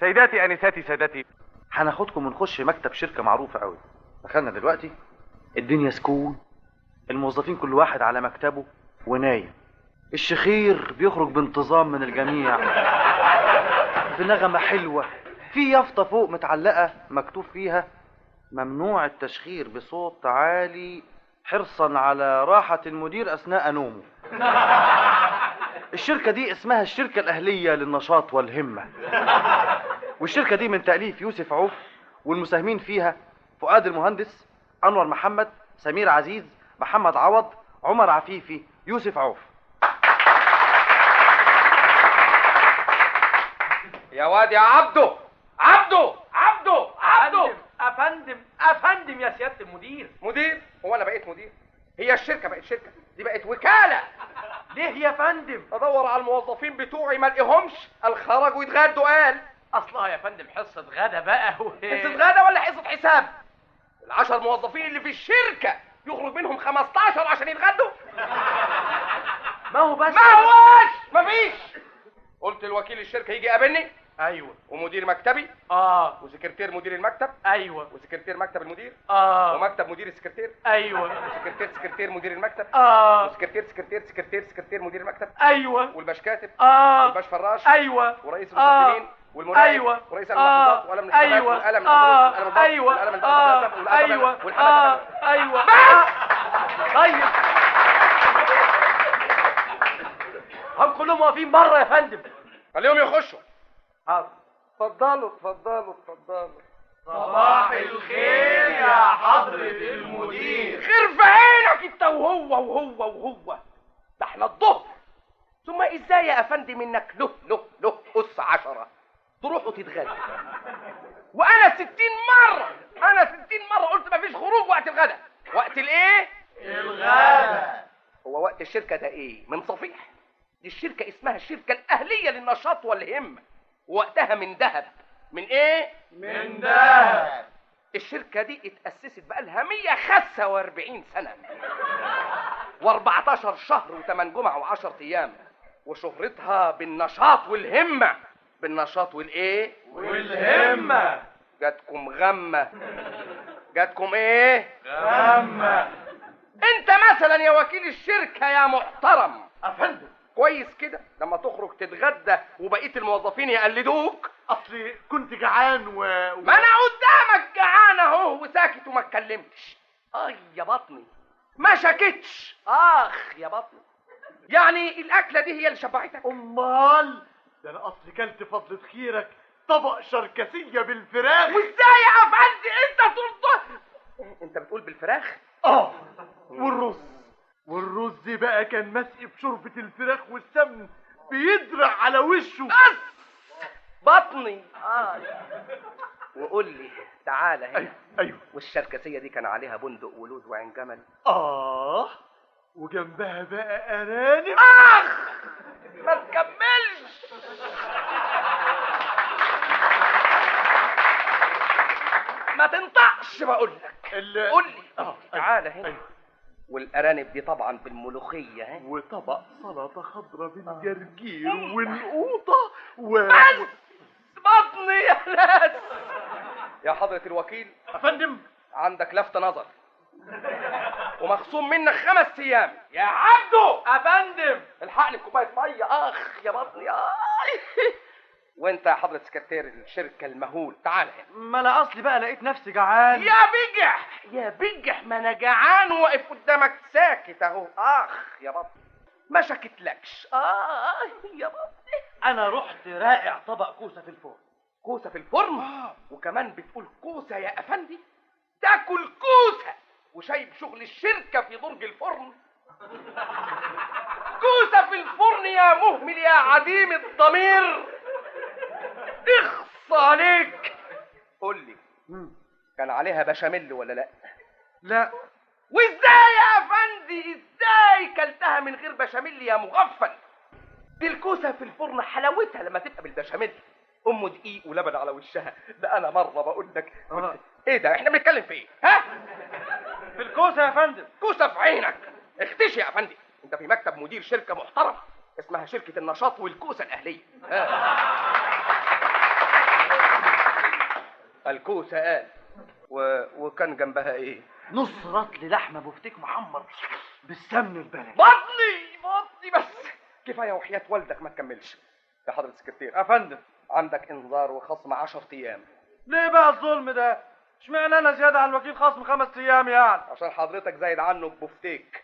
سيداتي انساتي سادتي هناخدكم ونخش مكتب شركه معروفه قوي دخلنا دلوقتي الدنيا سكون الموظفين كل واحد على مكتبه ونايم الشخير بيخرج بانتظام من الجميع في نغمة حلوة في يافطة فوق متعلقة مكتوب فيها ممنوع التشخير بصوت عالي حرصا على راحة المدير أثناء نومه الشركة دي اسمها الشركة الأهلية للنشاط والهمة والشركة دي من تأليف يوسف عوف والمساهمين فيها فؤاد المهندس أنور محمد سمير عزيز محمد عوض عمر عفيفي يوسف عوف يا واد يا عبده عبده عبده عبده افندم افندم يا سياده المدير مدير هو انا بقيت مدير هي الشركه بقت شركه دي بقت وكاله ليه يا فندم ادور على الموظفين بتوعي ما الاقيهمش قال خرجوا يتغدوا قال اصلها يا فندم حصه غدا بقى و... حصه غدا ولا حصه حساب العشر موظفين اللي في الشركه يخرج منهم 15 عشان يتغدوا ما هو بس ما هوش مفيش قلت لوكيل الشركه يجي يقابلني ايوه ومدير مكتبي اه وسكرتير مدير المكتب ايوه وسكرتير مكتب المدير اه ومكتب مدير السكرتير ايوه وسكرتير سكرتير مدير المكتب اه وسكرتير سكرتير سكرتير سكرتير مدير المكتب ايوه والباش كاتب اه والباش فراش ايوه ورئيس آه. المستثمرين والمراقب ايوه ورئيس آه. المحافظات وقلم الحسابات ايوه والقلم اه الحضور والقلم الضغط ايوه والقلم الضغط اه والقلم ايوه والحمد اه لله. ايوه بس! طيب هم كلهم واقفين بره يا فندم خليهم يخشوا حاضر اتفضلوا اتفضلوا اتفضلوا صباح الخير يا حضرة المدير خير في عينك انت وهو وهو وهو ده احنا الظهر ثم ازاي يا افندم انك له له له اس عشرة تروحوا تتغدوا وانا ستين مرة انا ستين مرة قلت مفيش خروج وقت الغدا وقت الايه الغدا هو وقت الشركة ده ايه من صفيح دي الشركة اسمها الشركة الأهلية للنشاط والهمة وقتها من ذهب من ايه من دهب الشركة دي اتأسست بقالها 145 سنة و14 شهر و8 جمعة و10 أيام وشهرتها بالنشاط والهمة بالنشاط والإيه؟ والهمة جاتكم غمة جاتكم إيه؟ غمة أنت مثلا يا وكيل الشركة يا محترم افندم كويس كده لما تخرج تتغدى وبقية الموظفين يقلدوك اصلي كنت جعان و... ما انا قدامك جعان اهو وساكت وما اتكلمتش اي يا بطني ما شكتش اخ يا بطني يعني الاكله دي هي اللي شبعتك امال ده انا اصلي كلت فضلة خيرك طبق شركسية بالفراخ وازاي يا افندي انت ترضى انت بتقول بالفراخ اه والرز والرز بقى كان مسقي بشوربة الفراخ والسمن بيدرع على وشه بس بطني اه وقول لي تعالى هنا ايوه ايوه والشركسيه دي كان عليها بندق ولوز وعين جمل اه وجنبها بقى ارانب اخ ما تكملش ما تنطقش بقول لك ال... قول لي اه تعالى هنا أيوة. والارانب دي طبعا بالملوخيه ها وطبق سلطة خضراء بالجرجير والقوطة و... بس بطني يا ناس يا حضرة الوكيل افندم عندك لفت نظر ومخصوم منك خمس ايام يا عبده افندم الحقني بكوبايه ميه اخ يا بطني آي. وانت يا حضرة سكرتير الشركة المهول تعال هنا ما انا اصلي بقى لقيت نفسي جعان يا بجح يا بجح ما انا جعان واقف قدامك ساكت اهو اخ يا بطني ما شكتلكش اه يا بطني انا رحت رائع طبق كوسه في الفرن كوسه في الفرن وكمان بتقول كوسه يا افندي تاكل كوسه وشايب شغل الشركه في درج الفرن كوسه في الفرن يا مهمل يا عديم الضمير اخص عليك قول لي كان عليها بشاميل ولا لا لا وازاي يا افندي ازاي كلتها من غير بشاميل يا مغفل دي الكوسه في الفرن حلاوتها لما تبقى بالبشاميل ام دقيق ولبن على وشها ده انا مره بقول لك قلت ايه ده احنا بنتكلم في ايه ها في الكوسه يا فندم كوسه في عينك اختشي يا افندي انت في مكتب مدير شركه محترمه اسمها شركه النشاط والكوسه الاهليه ها. الكوسه قال و... وكان جنبها ايه نص رطل لحمه بفتيك محمر بالسمن البلدي بطني بطني بس كفايه وحياه والدك ما تكملش يا حضره السكرتير يا فندم عندك انذار وخصم 10 ايام ليه بقى الظلم ده اشمعنى انا زياده عن الوكيل خصم خمس ايام يعني عشان حضرتك زايد عنه ببفتيك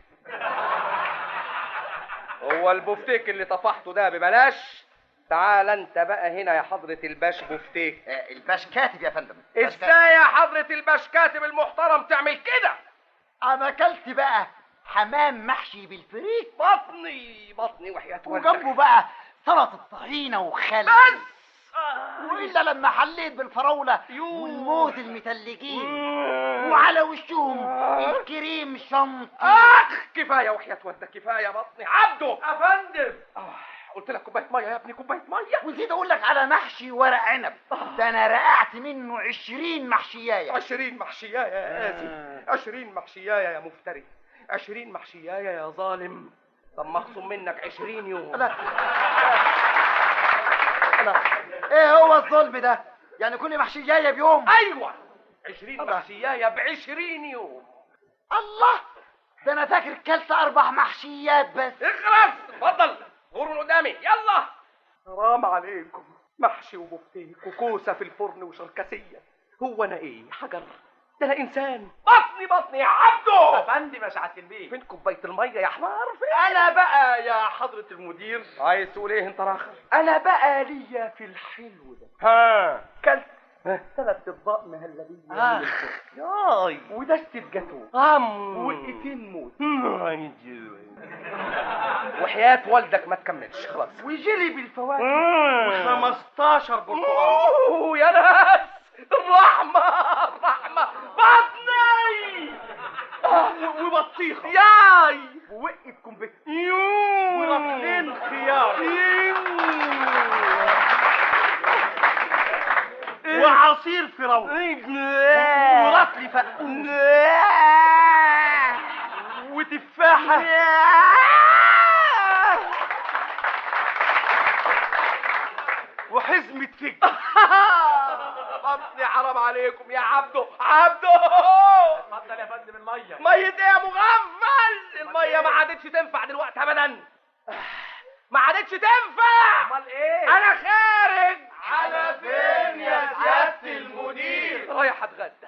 هو البفتيك اللي طفحته ده ببلاش تعال انت بقى هنا يا حضرة الباش بفتيك آه، الباش كاتب يا فندم الباش كاتب. ازاي يا حضرة الباش كاتب المحترم تعمل كده انا اكلت بقى حمام محشي بالفريك بطني بطني وحياة وجنبه والدك بقى سلطه طحينه وخل بس والا لما حليت بالفراوله يوه. والموز المتلجين وعلى وشهم الكريم شنطي اخ كفايه وحياة والدك كفايه بطني عبده يا فندم آه، قلت لك كوبايه ميه يا ابني كوبايه ميه ونسيت اقول لك على محشي ورق عنب ده انا رقعت منه عشرين محشيايه عشرين محشياية يا آسف عشرين محشياية يا مفتري عشرين محشياية يا ظالم طب مخصوم منك عشرين يوم لا لا ايه هو الظلم ده يعني كل محشيايه بيوم أيوة عشرين الله. محشياية بعشرين يوم الله ده انا فاكر كلت اربع محشيات بس اخرس اتفضل غور من قدامي يلا حرام عليكم محشي وبفتيك وكوسة في الفرن وشركسية هو أنا إيه حجر ده أنا إنسان بطني بطني يا عبده فندم يا سعاده البيه فين كوباية المية يا حمار فين انا بقى يا حضره المدير عايز تقول ايه انت راخر انا بقى ليا في الحلو ده ها كلت ثلاث اطباق مهلبيه آخ. ياي ودستة جاتو ام وقتين موت وحياة والدك ما تكملش خلاص وجيلي بالفواكه و15 برتقال اوه يا ناس الرحمة الرحمة بطني وبطيخه ياي ووقت كومبيت يوه ورطلين خيار وعصير فراوله ورطل فقوس وتفاحه وحزمه فجل بطني حرام عليكم يا عبده عبده اتفضل يا فندم الميه مية ايه يا مغفل المية ما عادتش تنفع دلوقتي ابدا ما عادتش تنفع امال ايه انا خارج على فين يا سيادة المدير؟ رايح اتغدى